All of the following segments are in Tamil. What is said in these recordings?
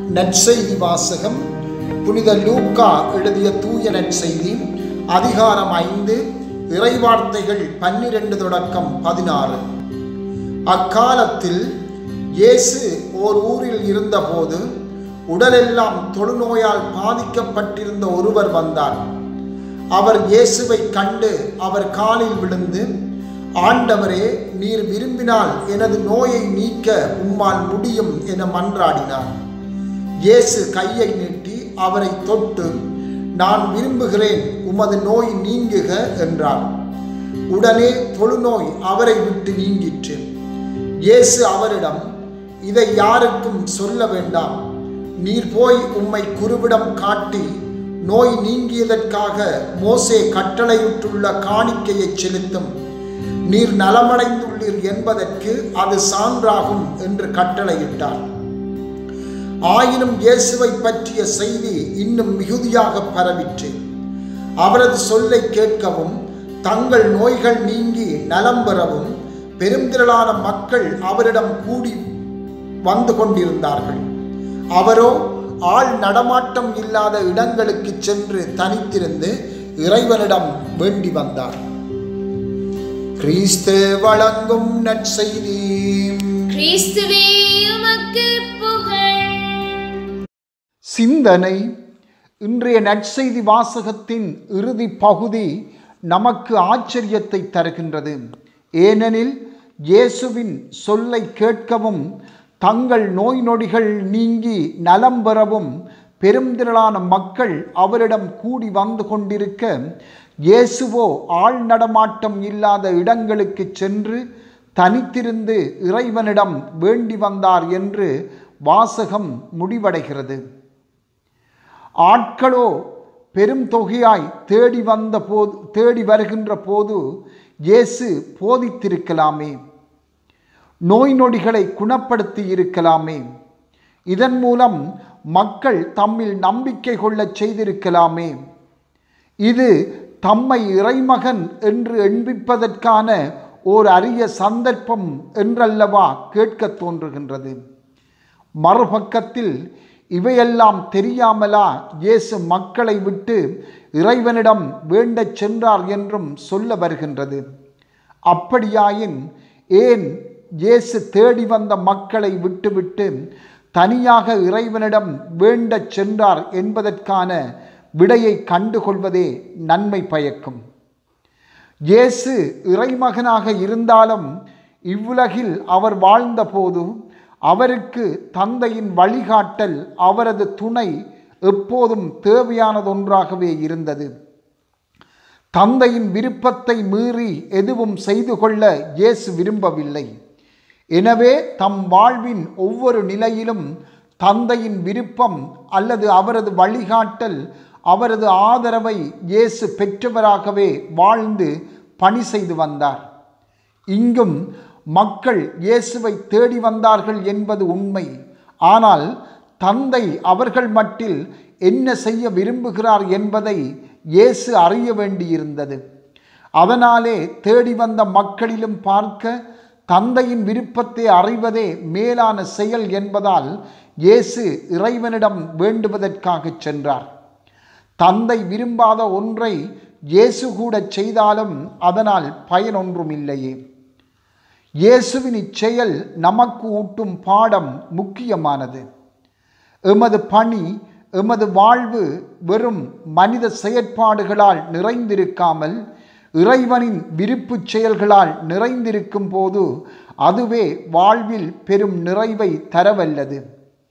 நற்செய்தி வாசகம் புனித லூக்கா எழுதிய தூய நற்செய்தி அதிகாரம் ஐந்து இறைவார்த்தைகள் பன்னிரண்டு தொடக்கம் பதினாறு அக்காலத்தில் இயேசு ஓர் ஊரில் இருந்தபோது உடலெல்லாம் தொழுநோயால் பாதிக்கப்பட்டிருந்த ஒருவர் வந்தார் அவர் இயேசுவை கண்டு அவர் காலில் விழுந்து ஆண்டவரே நீர் விரும்பினால் எனது நோயை நீக்க உம்மால் முடியும் என மன்றாடினார் இயேசு கையை நீட்டி அவரை தொட்டு நான் விரும்புகிறேன் உமது நோய் நீங்குக என்றார் உடனே தொழுநோய் அவரை விட்டு நீங்கிற்று இயேசு அவரிடம் இதை யாருக்கும் சொல்ல வேண்டாம் நீர் போய் உம்மை குருவிடம் காட்டி நோய் நீங்கியதற்காக மோசே கட்டளையிட்டுள்ள காணிக்கையை செலுத்தும் நீர் நலமடைந்துள்ளீர் என்பதற்கு அது சான்றாகும் என்று கட்டளையிட்டார் ஆயினும் இயேசுவை பற்றிய செய்தி இன்னும் மிகுதியாக பரவிற்று அவரது சொல்லை கேட்கவும் தங்கள் நோய்கள் நீங்கி நலம் பெறவும் பெருந்திரளான மக்கள் அவரிடம் கூடி வந்து கொண்டிருந்தார்கள் அவரோ ஆள் நடமாட்டம் இல்லாத இடங்களுக்கு சென்று தனித்திருந்து இறைவனிடம் வேண்டி வந்தார் கிறிஸ்து வழங்கும் நற்செய்தி கிறிஸ்துவே உமக்கு புகழ் சிந்தனை இன்றைய நற்செய்தி வாசகத்தின் இறுதி பகுதி நமக்கு ஆச்சரியத்தை தருகின்றது ஏனெனில் இயேசுவின் சொல்லை கேட்கவும் தங்கள் நோய் நொடிகள் நீங்கி நலம் பெறவும் பெருந்திரளான மக்கள் அவரிடம் கூடி வந்து கொண்டிருக்க இயேசுவோ ஆள் நடமாட்டம் இல்லாத இடங்களுக்கு சென்று தனித்திருந்து இறைவனிடம் வேண்டி வந்தார் என்று வாசகம் முடிவடைகிறது ஆட்களோ பெரும் தொகையாய் தேடி வந்த போது தேடி வருகின்ற போது இயேசு போதித்திருக்கலாமே நோய் நொடிகளை குணப்படுத்தி இருக்கலாமே இதன் மூலம் மக்கள் தம்மில் நம்பிக்கை கொள்ளச் செய்திருக்கலாமே இது தம்மை இறைமகன் என்று எண்பிப்பதற்கான ஓர் அரிய சந்தர்ப்பம் என்றல்லவா கேட்கத் தோன்றுகின்றது மறுபக்கத்தில் இவையெல்லாம் தெரியாமலா இயேசு மக்களை விட்டு இறைவனிடம் வேண்டச் சென்றார் என்றும் சொல்ல வருகின்றது அப்படியாயின் ஏன் இயேசு தேடி வந்த மக்களை விட்டுவிட்டு தனியாக இறைவனிடம் வேண்டச் சென்றார் என்பதற்கான விடையை கண்டுகொள்வதே நன்மை பயக்கும் இயேசு இறைமகனாக இருந்தாலும் இவ்வுலகில் அவர் வாழ்ந்தபோது அவருக்கு தந்தையின் வழிகாட்டல் அவரது துணை எப்போதும் தேவையானதொன்றாகவே இருந்தது தந்தையின் விருப்பத்தை மீறி எதுவும் செய்து கொள்ள இயேசு விரும்பவில்லை எனவே தம் வாழ்வின் ஒவ்வொரு நிலையிலும் தந்தையின் விருப்பம் அல்லது அவரது வழிகாட்டல் அவரது ஆதரவை இயேசு பெற்றவராகவே வாழ்ந்து பணி செய்து வந்தார் இங்கும் மக்கள் இயேசுவை தேடி வந்தார்கள் என்பது உண்மை ஆனால் தந்தை அவர்கள் மட்டில் என்ன செய்ய விரும்புகிறார் என்பதை இயேசு அறிய வேண்டியிருந்தது அதனாலே தேடி வந்த மக்களிலும் பார்க்க தந்தையின் விருப்பத்தை அறிவதே மேலான செயல் என்பதால் இயேசு இறைவனிடம் வேண்டுவதற்காக சென்றார் தந்தை விரும்பாத ஒன்றை இயேசு கூட செய்தாலும் அதனால் பயனொன்றும் இல்லையே இயேசுவின் இச்செயல் நமக்கு ஊட்டும் பாடம் முக்கியமானது எமது பணி எமது வாழ்வு வெறும் மனித செயற்பாடுகளால் நிறைந்திருக்காமல் இறைவனின் விருப்பு செயல்களால் நிறைந்திருக்கும் போது அதுவே வாழ்வில் பெரும் நிறைவை தரவல்லது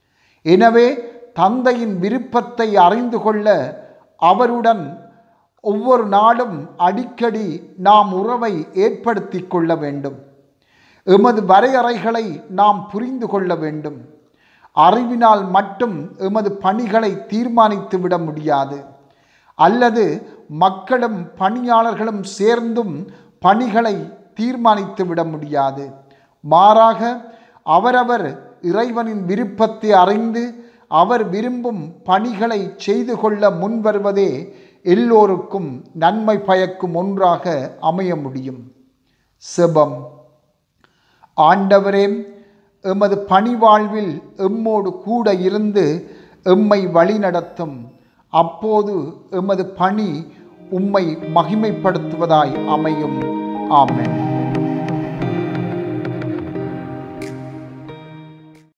எனவே தந்தையின் விருப்பத்தை அறிந்து கொள்ள அவருடன் ஒவ்வொரு நாளும் அடிக்கடி நாம் உறவை ஏற்படுத்தி கொள்ள வேண்டும் எமது வரையறைகளை நாம் புரிந்து கொள்ள வேண்டும் அறிவினால் மட்டும் எமது பணிகளை தீர்மானித்து விட முடியாது அல்லது மக்களும் பணியாளர்களும் சேர்ந்தும் பணிகளை தீர்மானித்து விட முடியாது மாறாக அவரவர் இறைவனின் விருப்பத்தை அறிந்து அவர் விரும்பும் பணிகளை செய்து கொள்ள முன்வருவதே எல்லோருக்கும் நன்மை பயக்கும் ஒன்றாக அமைய முடியும் செபம் ஆண்டவரே எமது பணி வாழ்வில் எம்மோடு கூட இருந்து எம்மை வழிநடத்தும் அப்போது எமது பணி உம்மை மகிமைப்படுத்துவதாய் அமையும் ஆமென்